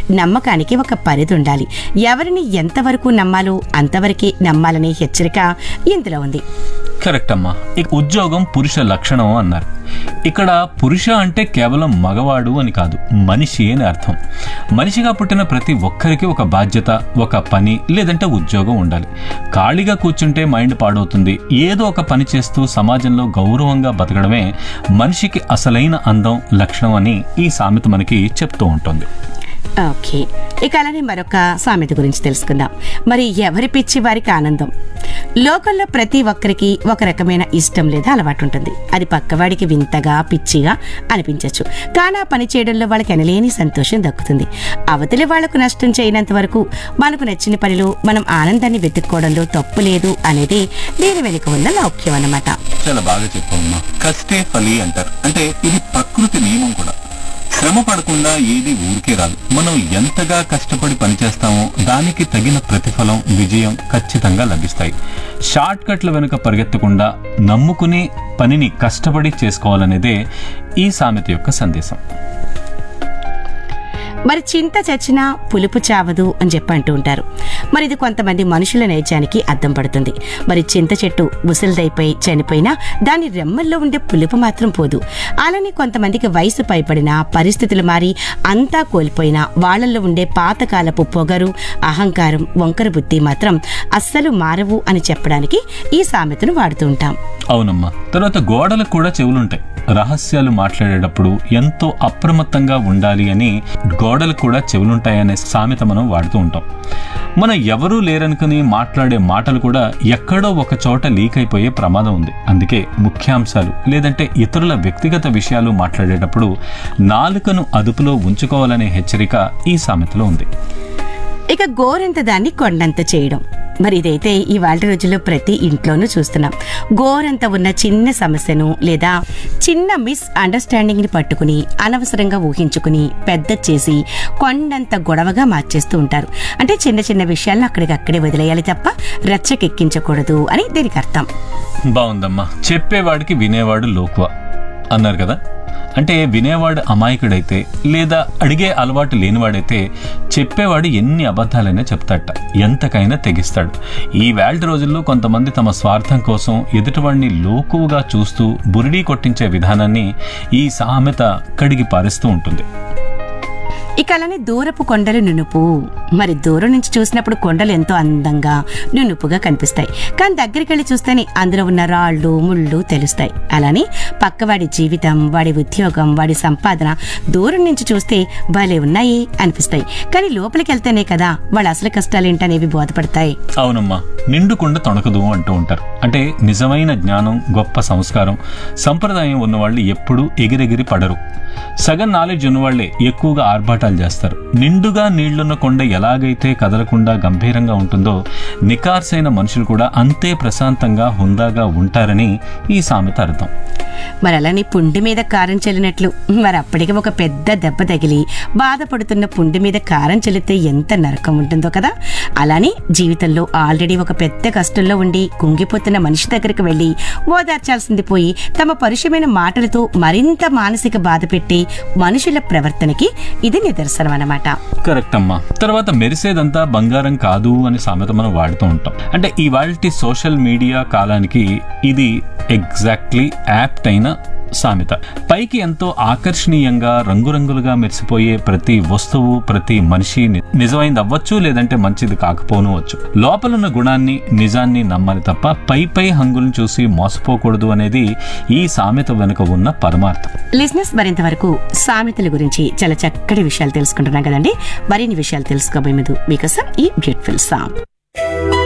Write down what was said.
నమ్మకానికి ఒక పరిధి ఉండాలి ఎవరిని ఎంతవరకు నమ్మాలో అంతవరకే నమ్మాలనే హెచ్చరిక ఇందులో ఉంది కరెక్ట్ అమ్మా ఇక ఉద్యోగం పురుష లక్షణం అన్నారు ఇక్కడ పురుష అంటే కేవలం మగవాడు అని కాదు మనిషి అని అర్థం మనిషిగా పుట్టిన ప్రతి ఒక్కరికి ఒక బాధ్యత ఒక పని లేదంటే ఉద్యోగం ఉండాలి ఖాళీగా కూర్చుంటే మైండ్ పాడవుతుంది ఏదో ఒక పని చేస్తూ సమాజంలో గౌరవంగా బతకడమే మనిషికి అసలైన అందం లక్షణం అని ఈ సామెత మనకి చెప్తూ ఉంటుంది ఓకే ఇక అలానే మరొక సామెత గురించి తెలుసుకుందాం మరి ఎవరి పిచ్చి వారికి ఆనందం లోకంలో ప్రతి ఒక్కరికి ఒక రకమైన ఇష్టం లేదా అలవాటు ఉంటుంది అది పక్కవాడికి వింతగా పిచ్చిగా అనిపించవచ్చు కానీ ఆ పని చేయడంలో వాళ్ళకి ఎనలేని సంతోషం దక్కుతుంది అవతలి వాళ్లకు నష్టం చేయనంత వరకు మనకు నచ్చిన పనిలో మనం ఆనందాన్ని వెతుక్కోవడంలో తప్పు లేదు అనేది దీని వెనుక ఉన్న లౌక్యం అన్నమాట చాలా బాగా చెప్పమ్మా కష్టే ఫలి అంటారు అంటే ఇది ప్రకృతి నియమం కూడా శ్రమ పడకుండా ఏది ఊరికే రాదు మనం ఎంతగా కష్టపడి పనిచేస్తామో దానికి తగిన ప్రతిఫలం విజయం ఖచ్చితంగా లభిస్తాయి షార్ట్ కట్ల వెనుక పరిగెత్తకుండా నమ్ముకుని పనిని కష్టపడి చేసుకోవాలనేదే ఈ సామెత యొక్క సందేశం మరి చింత చచ్చినా పులుపు చావదు అని చెప్పి అంటూ ఉంటారు మరి ఇది కొంతమంది మనుషుల నైజానికి అద్దం పడుతుంది మరి చింత చెట్టు ముసలిదైపోయి చనిపోయినా దాని రెమ్మల్లో ఉండే పులుపు మాత్రం పోదు అలానే కొంతమందికి వయసు పైపడినా పరిస్థితులు మారి అంతా కోల్పోయినా వాళ్ళల్లో ఉండే పాతకాలపు పొగరు అహంకారం వంకర బుద్ధి మాత్రం అస్సలు మారవు అని చెప్పడానికి ఈ సామెతను వాడుతూ ఉంటాం అవునమ్మా తర్వాత గోడలకు కూడా చెవులుంటాయి రహస్యాలు మాట్లాడేటప్పుడు ఎంతో అప్రమత్తంగా ఉండాలి అని గోడలకు కూడా చెవులుంటాయనే సామెత మనం వాడుతూ ఉంటాం మనం ఎవరూ లేరనుకుని మాట్లాడే మాటలు కూడా ఎక్కడో ఒక చోట లీక్ అయిపోయే ప్రమాదం ఉంది అందుకే ముఖ్యాంశాలు లేదంటే ఇతరుల వ్యక్తిగత విషయాలు మాట్లాడేటప్పుడు నాలుకను అదుపులో ఉంచుకోవాలనే హెచ్చరిక ఈ సామెతలో ఉంది ఇక గోరంత దాన్ని కొండంత చేయడం మరి ఇదైతే ఇవాళ రోజుల్లో ప్రతి ఇంట్లోనూ చూస్తున్నాం గోరంత ఉన్న చిన్న సమస్యను లేదా చిన్న మిస్ అండర్స్టాండింగ్ ని పట్టుకుని అనవసరంగా ఊహించుకుని పెద్ద చేసి కొండంత గొడవగా మార్చేస్తూ ఉంటారు అంటే చిన్న చిన్న విషయాలను అక్కడికక్కడే వదిలేయాలి తప్ప రెచ్చకెక్కించకూడదు అని దీనికి అర్థం బాగుందమ్మా చెప్పేవాడికి వినేవాడు లోకువ అన్నారు కదా అంటే వినేవాడు అమాయకుడైతే లేదా అడిగే అలవాటు లేనివాడైతే చెప్పేవాడు ఎన్ని అబద్ధాలైనా చెప్తాడట ఎంతకైనా తెగిస్తాడు ఈ వేళ రోజుల్లో కొంతమంది తమ స్వార్థం కోసం ఎదుటివాడిని లోకువుగా చూస్తూ బురిడీ కొట్టించే విధానాన్ని ఈ సామెత కడిగి పారేస్తూ ఉంటుంది ఇక అలానే దూరపు కొండలు నునుపు మరి దూరం నుంచి చూసినప్పుడు కొండలు ఎంతో అందంగా నునుపుగా కనిపిస్తాయి కానీ దగ్గరికి వెళ్ళి చూస్తేనే అందులో ఉన్న రాళ్ళు ముళ్ళు తెలుస్తాయి అలానే పక్కవాడి జీవితం వాడి ఉద్యోగం వాడి సంపాదన దూరం నుంచి చూస్తే భలే ఉన్నాయి అనిపిస్తాయి కానీ లోపలికి వెళ్తేనే కదా వాళ్ళ అసలు కష్టాలేంటనేవి బోధపడతాయి అవునమ్మా నిండుకుండ తొణకదు అంటూ ఉంటారు అంటే నిజమైన జ్ఞానం గొప్ప సంస్కారం సంప్రదాయం ఉన్నవాళ్ళు ఎప్పుడూ ఎగిరెగిరి పడరు సగం నాలెడ్జ్ ఉన్నవాళ్లే ఎక్కువగా ఆర్భాటాలు చేస్తారు నిండుగా నీళ్లున్న కొండ ఎలాగైతే కదలకుండా గంభీరంగా ఉంటుందో నికార్సైన మనుషులు కూడా అంతే ప్రశాంతంగా హుందాగా ఉంటారని ఈ సామెత అర్థం మరి అలానే పుండి మీద కారం చల్లినట్లు మరి అప్పటికి ఒక పెద్ద దెబ్బ తగిలి బాధపడుతున్న పుండి మీద కారం చల్లితే ఎంత నరకం ఉంటుందో కదా అలానే జీవితంలో ఆల్రెడీ ఒక పెద్ద కష్టంలో ఉండి కుంగిపోతున్న మనిషి దగ్గరికి వెళ్ళి ఓదార్చాల్సింది పోయి తమ పరుషమైన మాటలతో మరింత మానసిక బాధ పెట్టి మనుషుల ప్రవర్తనకి ఇది నిదర్శనం అన్నమాట కరెక్ట్ అమ్మా తర్వాత మెరిసేదంతా బంగారం కాదు అని సామెత మనం వాడుతూ ఉంటాం అంటే ఇవాళ సోషల్ మీడియా కాలానికి ఇది ఎగ్జాక్ట్లీ యాప్ట్ అయిన సామెత పైకి ఎంతో ఆకర్షణీయంగా రంగురంగులుగా మెరిసిపోయే ప్రతి వస్తువు ప్రతి మనిషి ని- నిజమైంది అవ్వచ్చు లేదంటే మంచిది కాకపోనవచ్చు లోపలున్న గుణాన్ని నిజాన్ని నమ్మాలి తప్ప పై పై హంగులను చూసి మోసపోకూడదు అనేది ఈ సామెత వెనుక ఉన్న పరమార్థం లిజినెస్ మరింత వరకు సామెతల గురించి చాలా చక్కటి విషయాలు తెలుసుకుంటున్నాం కదండి మరిన్ని విషయాలు తెలుసుకోబోయే ముందు మీకోసం ఈ బ్యూటిఫుల్ సాంగ్